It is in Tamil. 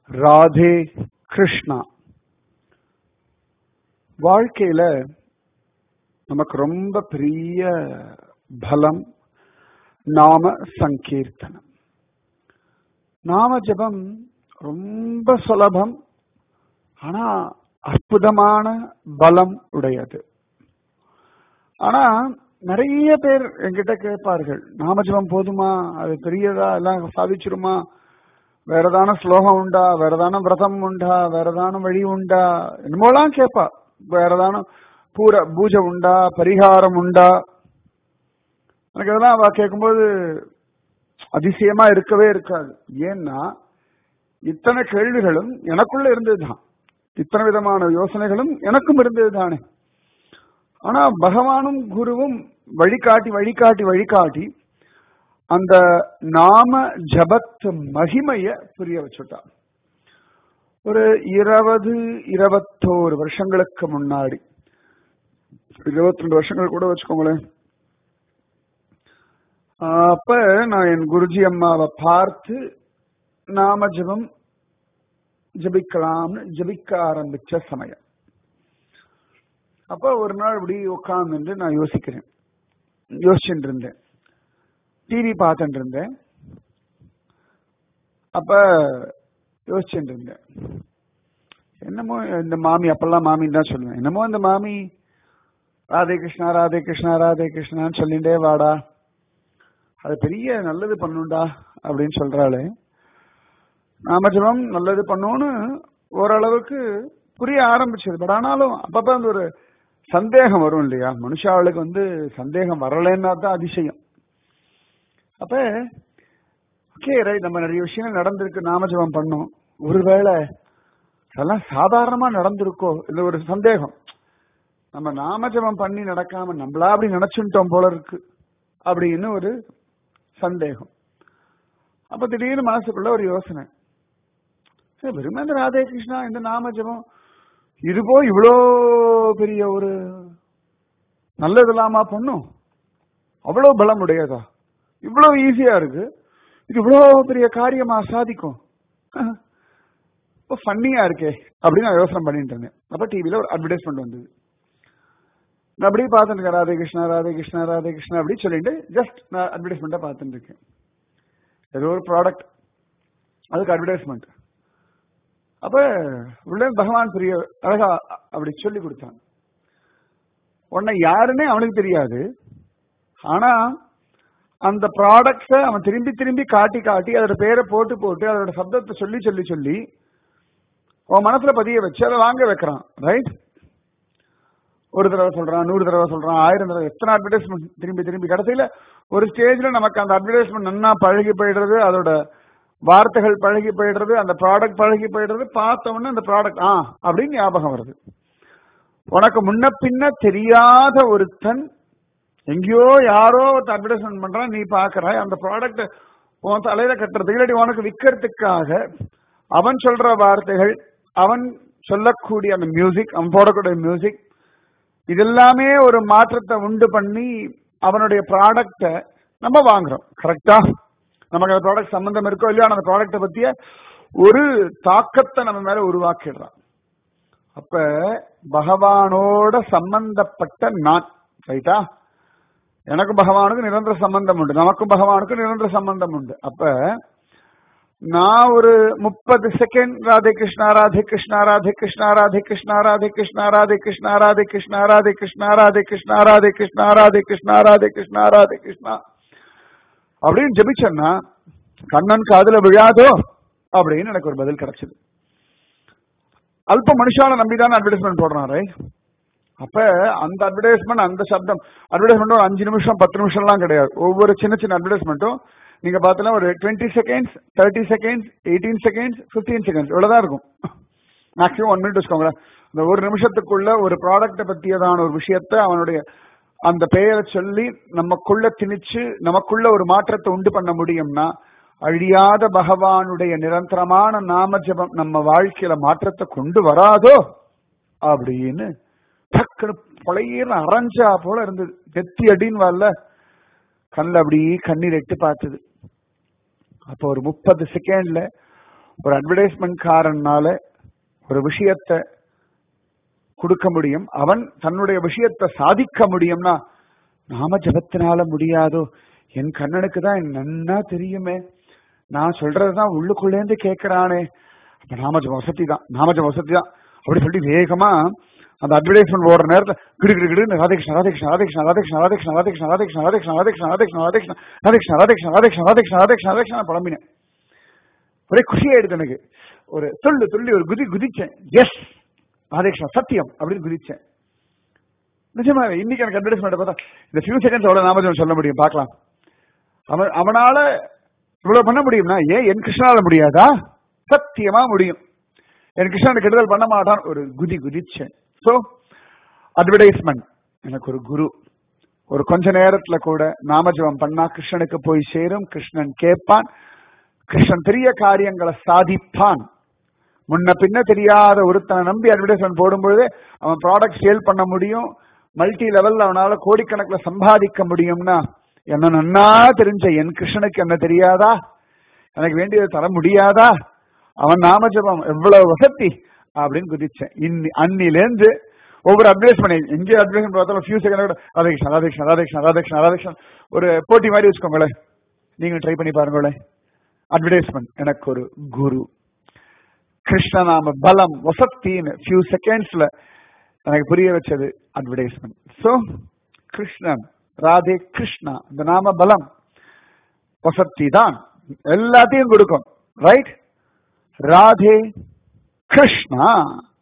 ராதே கிருஷ்ணா வாழ்க்கையில நமக்கு ரொம்ப பெரிய பலம் நாம சங்கீர்த்தனம் நாம ஜபம் ரொம்ப சுலபம் ஆனா அற்புதமான பலம் உடையது ஆனா நிறைய பேர் என்கிட்ட கேட்பார்கள் நாமஜபம் போதுமா அது பெரியதா எல்லாம் சாதிச்சிருமா வேற ஏதான ஸ்லோகம் உண்டா வேற ஏதான விரதம் உண்டா வேற ஏதான வழி உண்டா என்னமோலாம் கேட்பா வேற ஏதான பூர பூஜை உண்டா பரிகாரம் உண்டா எனக்கு இதெல்லாம் அவ கேட்கும்போது அதிசயமா இருக்கவே இருக்காது ஏன்னா இத்தனை கேள்விகளும் எனக்குள்ள இருந்ததுதான் இத்தனை விதமான யோசனைகளும் எனக்கும் இருந்தது தானே ஆனா பகவானும் குருவும் வழிகாட்டி வழிகாட்டி வழிகாட்டி அந்த நாம ஜபத்து மகிமைய புரிய வச்சுட்டா ஒரு இருபது இருபத்தோரு வருஷங்களுக்கு முன்னாடி இருபத்தி ரெண்டு வருஷங்கள் கூட வச்சுக்கோங்களேன் அப்ப நான் என் குருஜி அம்மாவை பார்த்து நாம ஜபம் ஜபிக்கலாம்னு ஜபிக்க ஆரம்பிச்ச சமயம் அப்ப ஒரு நாள் இப்படி உட்கார்ந்து நான் யோசிக்கிறேன் யோசிச்சுட்டு இருந்தேன் டிவி பார்த்துட்டு இருந்தேன் அப்ப யோசிச்சுட்டு இருந்தேன் என்னமோ இந்த மாமி அப்பெல்லாம் மாமின்னு தான் சொல்லுவேன் என்னமோ இந்த மாமி ராதே கிருஷ்ணா ராதே கிருஷ்ணா ராதே கிருஷ்ணான்னு சொல்லிட்டே வாடா அது பெரிய நல்லது பண்ணுண்டா அப்படின்னு சொல்றாளே நாமஜபம் நல்லது பண்ணுன்னு ஓரளவுக்கு புரிய ஆரம்பிச்சது பட் ஆனாலும் அப்பப்ப அந்த ஒரு சந்தேகம் வரும் இல்லையா மனுஷாளுக்கு வந்து சந்தேகம் வரலைன்னா தான் அதிசயம் அப்ப ஓகே ரைட் நம்ம நிறைய விஷயங்கள் நடந்திருக்கு நாமஜபம் பண்ணோம் ஒருவேளை அதெல்லாம் சாதாரணமா நடந்திருக்கோ இந்த ஒரு சந்தேகம் நம்ம நாமஜபம் பண்ணி நடக்காம நம்மளா அப்படி நினைச்சுட்டோம் போல இருக்கு அப்படின்னு ஒரு சந்தேகம் அப்ப திடீர்னு மனசுக்குள்ள ஒரு யோசனை வெறுமே இந்த ராதே கிருஷ்ணா இந்த நாமஜபம் இது போய் இவ்வளோ பெரிய ஒரு நல்லது இல்லாமா பண்ணும் அவ்வளோ பலம் உடையதா இவ்வளவு ஈஸியா இருக்கு இது இவ்வளோ பெரிய காரியமா சாதிக்கும் இப்போ ஃபன்னியா இருக்கே அப்படின்னு நான் யோசனை பண்ணிட்டு இருந்தேன் அப்ப டிவியில ஒரு அட்வர்டைஸ்மெண்ட் வந்தது நான் அப்படியே பார்த்துட்டு இருக்கேன் ராதே கிருஷ்ணா ராதே கிருஷ்ணா ராதே கிருஷ்ணா அப்படி சொல்லிட்டு ஜஸ்ட் நான் அட்வர்டைஸ்மெண்ட்டை பார்த்துட்டு இருக்கேன் ஏதோ ஒரு ப்ராடக்ட் அதுக்கு அட்வர்டைஸ்மெண்ட் அப்ப உள்ள பகவான் பெரிய அழகா அப்படி சொல்லி கொடுத்தான் உன்னை யாருன்னே அவனுக்கு தெரியாது ஆனா அந்த ப்ராடக்ட அவன் திரும்பி திரும்பி காட்டி காட்டி அதோட பேரை போட்டு போட்டு அதோட சப்தத்தை சொல்லி சொல்லி சொல்லி உன் மனசுல பதிய வச்சு அதை வாங்க வைக்கிறான் ரைட் ஒரு தடவை சொல்றான் நூறு தடவை சொல்றான் ஆயிரம் தடவை எத்தனை அட்வர்டைஸ்மெண்ட் திரும்பி திரும்பி கடைசியில ஒரு ஸ்டேஜ்ல நமக்கு அந்த அட்வர்டைஸ்மெண்ட் நன்னா பழகி போயிடுறது அதோட வார்த்தைகள் பழகி போயிடுறது அந்த ப்ராடக்ட் பழகி போயிடுறது பார்த்த உடனே அந்த ப்ராடக்ட் ஆ அப்படின்னு ஞாபகம் வருது உனக்கு முன்ன பின்ன தெரியாத ஒருத்தன் எங்கேயோ யாரோ ஒருத்தர் அட்வர்டைஸ்மெண்ட் பண்றான் நீ பாக்குற அந்த ப்ராடக்ட் உன் தலையில கட்டுறதுக்கு இல்லாட்டி உனக்கு விற்கிறதுக்காக அவன் சொல்ற வார்த்தைகள் அவன் சொல்லக்கூடிய அந்த மியூசிக் அவன் போடக்கூடிய மியூசிக் இதெல்லாமே ஒரு மாற்றத்தை உண்டு பண்ணி அவனுடைய ப்ராடக்ட நம்ம வாங்குறோம் கரெக்டா நமக்கு அந்த ப்ராடக்ட் சம்பந்தம் இருக்கோ இல்லையோ அந்த ப்ராடக்ட பத்திய ஒரு தாக்கத்தை நம்ம மேல உருவாக்கிடுறான் அப்ப பகவானோட சம்பந்தப்பட்ட நான் ரைட்டா எனக்கு பகவானுக்கு நிரந்தர சம்பந்தம் உண்டு நமக்கும் பகவானுக்கும் நிரந்தர சம்பந்தம் உண்டு அப்ப நான் ஒரு முப்பது செகண்ட் ராதே கிருஷ்ணா ராதே கிருஷ்ணா ராதே கிருஷ்ணா ராதே கிருஷ்ணா ராதே கிருஷ்ணா ராதே கிருஷ்ணா ராதே கிருஷ்ணா ராதே கிருஷ்ணா ராதே கிருஷ்ணா ராதே கிருஷ்ணா ராதே கிருஷ்ணா ராதே கிருஷ்ணா ராதே கிருஷ்ணா அப்படின்னு ஜபிச்சேன்னா கண்ணன் காதுல விழாதோ அப்படின்னு எனக்கு ஒரு பதில் கிடைச்சது அல்ப மனுஷால நம்பிதான் அட்வர்டைஸ்மெண்ட் போடுறான் ரைட் அப்ப அந்த அட்வர்டைஸ்மெண்ட் அந்த சப்தம் அட்வர்டைஸ்மெண்ட் ஒரு அஞ்சு நிமிஷம் பத்து நிமிஷம்லாம் கிடையாது ஒவ்வொரு சின்ன சின்ன அட்வர்டைஸ்மெண்ட்டும் நீங்க பார்த்தா ஒரு twenty seconds thirty seconds eighteen seconds fifteen seconds இவ்வளவுதான் இருக்கும் மேக்ஸிமம் ஒன் மினிட் வச்சுக்கோங்களேன் இந்த ஒரு நிமிஷத்துக்குள்ள ஒரு ப்ராடக்ட பத்தியதான ஒரு விஷயத்த அவனுடைய அந்த பெயரை சொல்லி நமக்குள்ள திணிச்சு நமக்குள்ள ஒரு மாற்றத்தை உண்டு பண்ண முடியும்னா அழியாத பகவானுடைய நிரந்தரமான நாம ஜபம் நம்ம வாழ்க்கையில மாற்றத்தை கொண்டு வராதோ அப்படின்னு டக்குனு பழைய அரைஞ்சா போல இருந்தது நெத்தி அடின்னு வரல கண்ணில் அப்படி கண்ணீர் எட்டு பார்த்தது அப்போ ஒரு முப்பது செகண்ட்ல ஒரு அட்வர்டைஸ்மெண்ட் காரனால ஒரு விஷயத்தை கொடுக்க முடியும் அவன் தன்னுடைய விஷயத்தை சாதிக்க முடியும்னா நாம ஜபத்தினால முடியாதோ என் கண்ணனுக்கு தான் நன்னா தெரியுமே நான் சொல்றதுதான் உள்ளுக்குள்ளேந்து கேட்கிறானே அப்ப நாமஜம் வசதி தான் நாமஜம் வசதி தான் அப்படி சொல்லி வேகமா அந்த அட்வர்டைஸ்மெண்ட் ஓடுற நேரத்துல கிடு கிடு கிடு ராதேகிருஷ்ண ராதேகிருஷ்ண ராதேகிருஷ்ண ராதேகிருஷ்ண ராதேகிருஷ்ண ராதேகிருஷ்ண ராதேகிருஷ்ண ராதேகிருஷ்ண ராதேகிருஷ்ண ராதேகிருஷ்ண ராதேகிருஷ்ண ராதேகிருஷ்ண ராதேகிருஷ்ண ராதேகிருஷ்ண ராதேகிருஷ்ண ராதேகிருஷ்ண புலம்பினேன் ஒரே குஷியாயிடுது எனக்கு ஒரு துள்ளு துள்ளி ஒரு குதி குதிச்சேன் எஸ் ராதேகிருஷ்ணா சத்தியம் அப்படின்னு குதிச்சேன் நிஜமாவே இன்னைக்கு எனக்கு அட்வர்டைஸ்மெண்ட் பார்த்தா இந்த ஃபியூ செகண்ட்ஸ் எவ்வளவு நாமஜம் சொல்ல முடியும் பார்க்கலாம் அவன் அவனால இவ்வளவு பண்ண முடியும்னா ஏன் என் கிருஷ்ணால முடியாதா சத்தியமா முடியும் என் கிருஷ்ணனுக்கு கெடுதல் பண்ண மாட்டான் ஒரு குதி குதிச்சேன் சோ அட்வர்டைஸ்மெண்ட் எனக்கு ஒரு குரு ஒரு கொஞ்ச நேரத்துல கூட நாமஜபம் பண்ணா கிருஷ்ணனுக்கு போய் சேரும் கிருஷ்ணன் கேட்பான் கிருஷ்ணன் பெரிய காரியங்களை சாதிப்பான் முன்ன பின்ன தெரியாத ஒருத்தனை நம்பி அட்வர்டைஸ்மெண்ட் போடும்பொழுது அவன் ப்ராடக்ட் சேல் பண்ண முடியும் மல்டி லெவல்ல அவனால கோடிக்கணக்கில் சம்பாதிக்க முடியும்னா என்ன நன்னா தெரிஞ்ச என் கிருஷ்ணனுக்கு என்ன தெரியாதா எனக்கு வேண்டியதை தர முடியாதா அவன் நாமஜபம் எவ்வளவு வசதி அப்படின்னு குதிச்சேன் இன்னி அன்னிலேருந்து ஒவ்வொரு அட்வைஸ் பண்ணி எங்கே அட்வைஸ் பார்த்தாலும் ஃபியூ செகண்ட் கூட ராதேகிருஷ்ணன் ராதேகிருஷ்ணன் ராதேகிருஷ்ணன் ராதேகிருஷ்ணன் ராதேகிருஷ்ணன் ஒரு போட்டி மாதிரி வச்சுக்கோங்களேன் நீங்களும் ட்ரை பண்ணி பாருங்களேன் அட்வர்டைஸ்மெண்ட் எனக்கு ஒரு குரு கிருஷ்ணநாம பலம் வசத்தின்னு ஃபியூ செகண்ட்ஸ்ல எனக்கு புரிய வச்சது அட்வர்டைஸ்மெண்ட் சோ கிருஷ்ணன் ராதே கிருஷ்ணா இந்த நாம பலம் வசத்தி தான் எல்லாத்தையும் கொடுக்கும் ரைட் ராதே கிருஷ்ணா